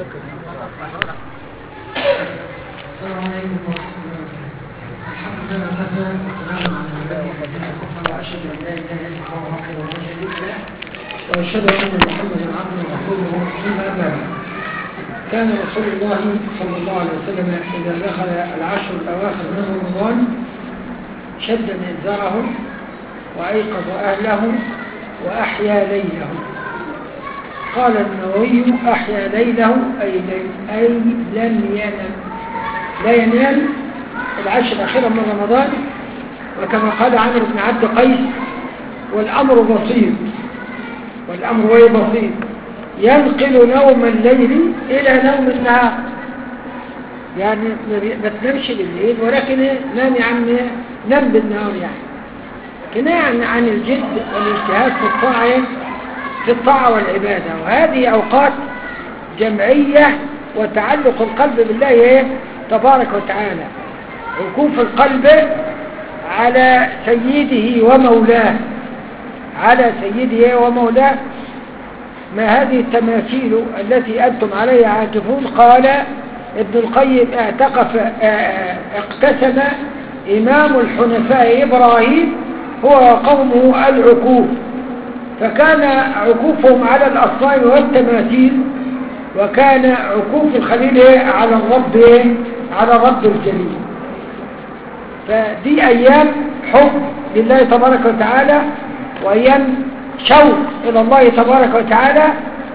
السلام عليكم ورحمة الله الحمد لله وكفى والسلام على عباده الذين اصطفى واشهد ان لا اله الا الله وحده لا شريك له واشهد ان محمدا عبده ورسوله اما بعد كان رسول الله صلى الله عليه وسلم اذا دخل العشر الاواخر من رمضان شد مئزره وايقظ اهله واحيا ليله قال النووي أحيا ليله أي, أي لم ينم لا ينام العشر الأخيرة من رمضان وكما قال عمرو بن عبد قيس والأمر بسيط والأمر هو بسيط ينقل نوم الليل إلى نوم النهار يعني ما تنامش بالليل ولكن نام يا عم نام بالنهار يعني كناية عن الجد والاجتهاد في الطاعة في الطاعة والعبادة وهذه أوقات جمعية وتعلق القلب بالله تبارك وتعالى عكوف القلب على سيده ومولاه على سيده ومولاه ما هذه التماثيل التي أنتم عليها عاكفون قال ابن القيم اعتقف اقتسم إمام الحنفاء إبراهيم هو وقومه العكوف فكان عكوفهم على الأصنام والتماثيل وكان عكوف الخليل على الرب على الرب الجليل فدي أيام حب لله تبارك وتعالى وأيام شوق إلى الله تبارك وتعالى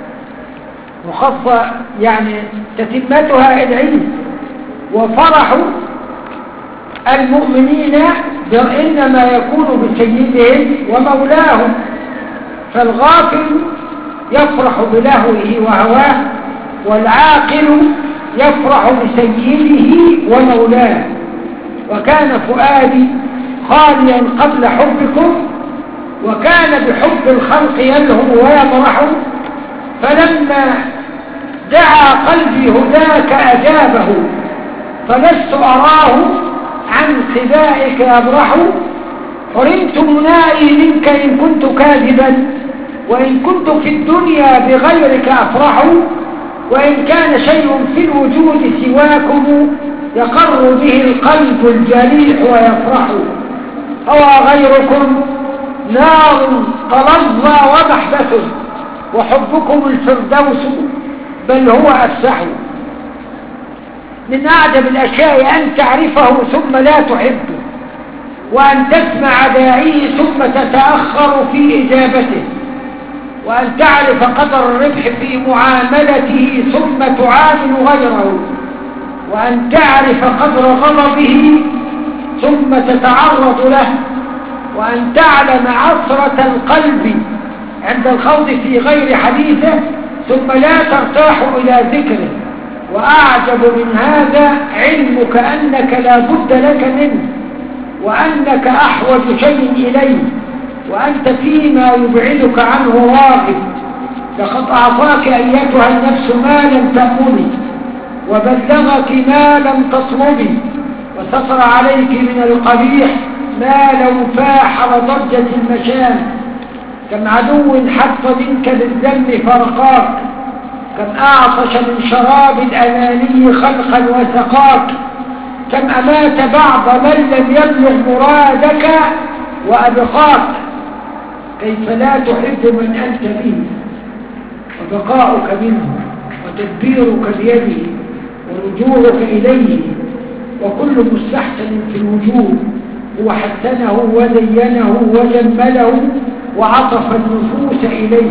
وخاصة يعني تتمتها العيد وفرح المؤمنين إنما يكون بسيدهم ومولاهم فالغافل يفرح بلهوه وهواه والعاقل يفرح بسيده ومولاه وكان فؤادي خاليا قبل حبكم وكان بحب الخلق يلهو ويمرح فلما دعا قلبي هداك أجابه فلست أراه عن خبائك يبرح حرمت منائي منك إن كنت كاذبا وإن كنت في الدنيا بغيرك أفرح وإن كان شيء في الوجود سواكم يقر به القلب الجليح ويفرح هو غيركم نار تلظى ومحبس وحبكم الفردوس بل هو أفسح من أعجب الأشياء أن تعرفه ثم لا تحبه وأن تسمع داعيه ثم تتأخر في إجابته وأن تعرف قدر الربح في معاملته ثم تعامل غيره وأن تعرف قدر غضبه ثم تتعرض له وأن تعلم عصرة القلب عند الخوض في غير حديثه ثم لا ترتاح إلى ذكره وأعجب من هذا علمك أنك لا بد لك منه وأنك أحوج شيء إليه وأنت فيما يبعدك عنه راغب لقد أعطاك أيتها النفس ما لم تأمني وبلغك ما لم تطلبي وسطر عليك من القبيح ما لو فاح وضجت المشام كم عدو حط منك بالذنب فرقاك كم أعطش من شراب الأناني خلقا وسقاك كم أمات بعض من لم يبلغ مرادك وأبقاك كيف لا تحب من أنت به وبقاؤك منه وتدبيرك بيده ورجوعك إليه وكل مستحسن في الوجود هو حسنه وزينه وجمله وعطف النفوس إليه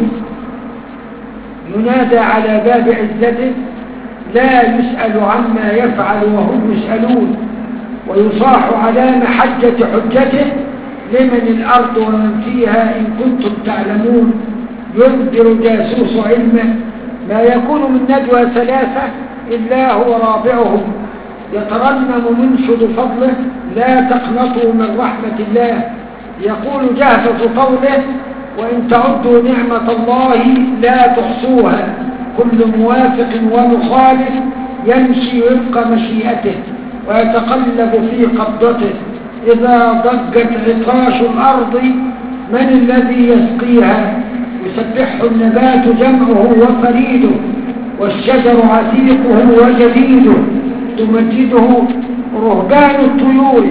ينادى على باب عزته لا يسأل عما يفعل وهم يسألون ويصاح على محجة حجته لمن الأرض ومن فيها إن كنتم تعلمون ينذر جاسوس علمه ما يكون من نجوى ثلاثة إلا هو رابعهم يترنم منشد فضله لا تقنطوا من رحمة الله يقول جهفة قوله وإن تعدوا نعمة الله لا تحصوها كل موافق ومخالف يمشي وفق مشيئته ويتقلب في قبضته إذا ضجت عطاش الأرض من الذي يسقيها يسبح النبات جمعه وفريده والشجر عتيقه وجديده تمجده رهبان الطيور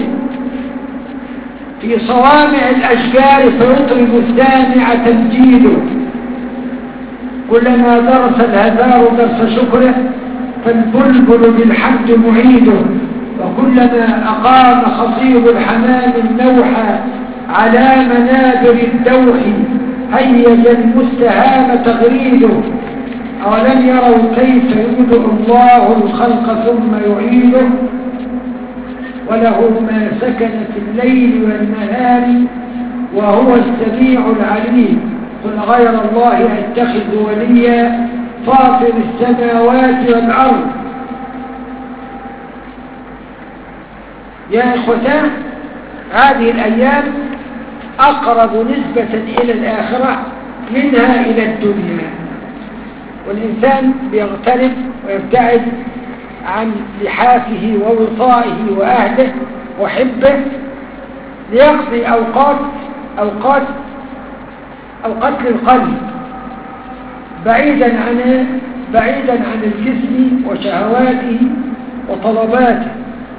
في صوامع الأشجار فيطرب السامع تمجيده كلما درس الهذار درس شكره فالبلبل بالحمد معيده وكلما أقام خطيب الحمام النوح على منابر الدوح هيج المستهام تغريده أولم يروا كيف يبدأ الله الخلق ثم يعيده وله ما سكن في الليل والنهار وهو السميع العليم قل غير الله أتخذ وليا فاطر السماوات والأرض يا إخوتان هذه الأيام أقرب نسبة إلى الآخرة منها إلى الدنيا والإنسان بيغترب ويبتعد عن لحافه ووصائه وأهله وحبه ليقضي أوقات أوقات أوقات للقلب بعيدا عن بعيدا عن الجسم وشهواته وطلباته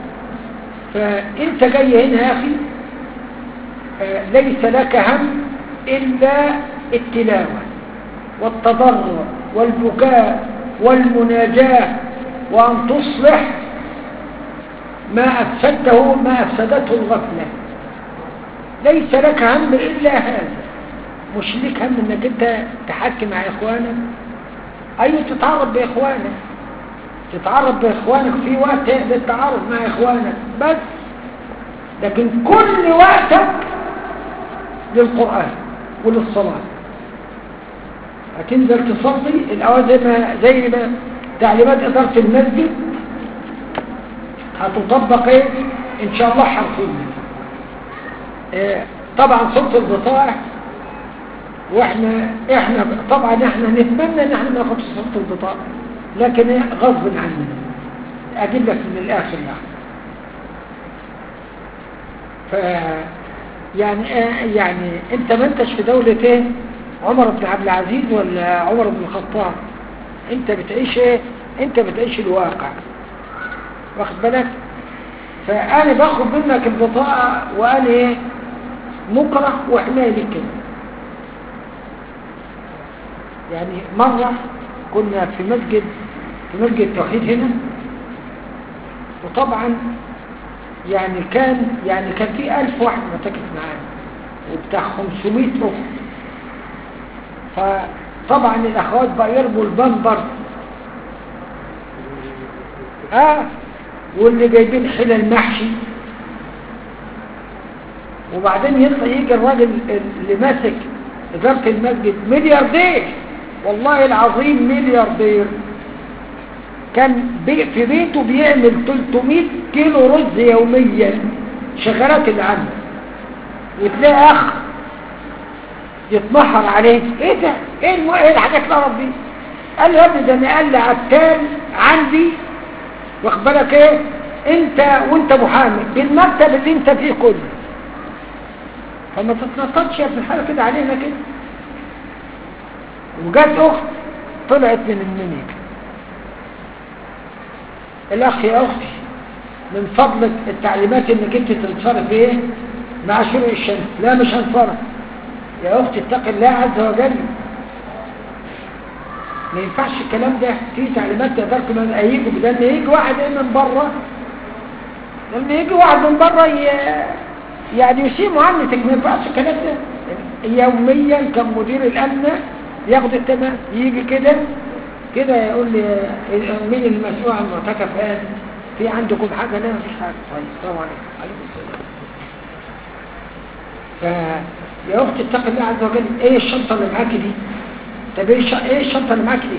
فانت جاي هنا يا اخي ليس لك هم الا التلاوه والتضرع والبكاء والمناجاه وان تصلح ما افسدته ما افسدته الغفله ليس لك هم الا هذا مش ليك هم انك انت تحكي مع اخوانك ايوه تتعرض باخوانك تتعرض باخوانك في وقت للتعارض مع اخوانك بس لكن كل وقتك للقرآن وللصلاة هتنزل تصلي الاول زي ما زي ما تعليمات اداره المسجد هتطبق ايه ان شاء الله حرفيا إيه طبعا صوت البطاقه واحنا احنا طبعا احنا نتمنى ان احنا ناخد صوت البطاقه لكن ايه غصب عننا اجيب لك من الاخر يعني ف يعني ايه يعني انت ما انتش في دولة ايه عمر بن عبد العزيز ولا عمر بن الخطاب انت بتعيش ايه انت بتعيش الواقع واخد بالك فانا باخد منك البطاقة وانا ايه مكره وحماية لك كده يعني مرة كنا في مسجد في مسجد التوحيد هنا وطبعا يعني كان يعني كان في ألف واحد معتكف معانا وبتاع 500 أخت فطبعا الأخوات بقى يرموا البنبر اه واللي جايبين حلل محشي وبعدين يطلع يجي الراجل اللي ماسك إدارة المسجد ملياردير والله العظيم ملياردير كان بي في بيته بيعمل 300 كيلو رز يوميا شغالات العمل وتلاقي اخ يتمحر عليه ايه ده ايه الم... ايه الحاجات اللي ربي قال له يا ابني ده انا قال لي عتال عندي واخد بالك ايه انت وانت محامي بالمكتب اللي انت فيه كله فما تتنططش يا ابن الحاله كده علينا كده وجات اخت طلعت من المنيا الاخ يا اختي من فضلك التعليمات انك انت تنصرف ايه مع شروق الشمس لا مش هنصرف يا اختي اتق الله عز وجل ما ينفعش الكلام ده في تعليمات تقدركم من ايجوا لما يجي واحد ايه من بره لما يجي واحد من بره ي... يعني يسيء معاملتك ما ينفعش الكلام ده يوميا كان مدير الامن ياخد التمام يجي كده كده يقول لي مين المسؤول عن المعتكف هذا في عندكم حاجة لا مفيش حاجة طيب السلام عليكم عليكم السلام فيا اختي اتقي الله عز وجل ايه الشنطة اللي معاكي دي طب ايه ايه الشنطة اللي معاكي دي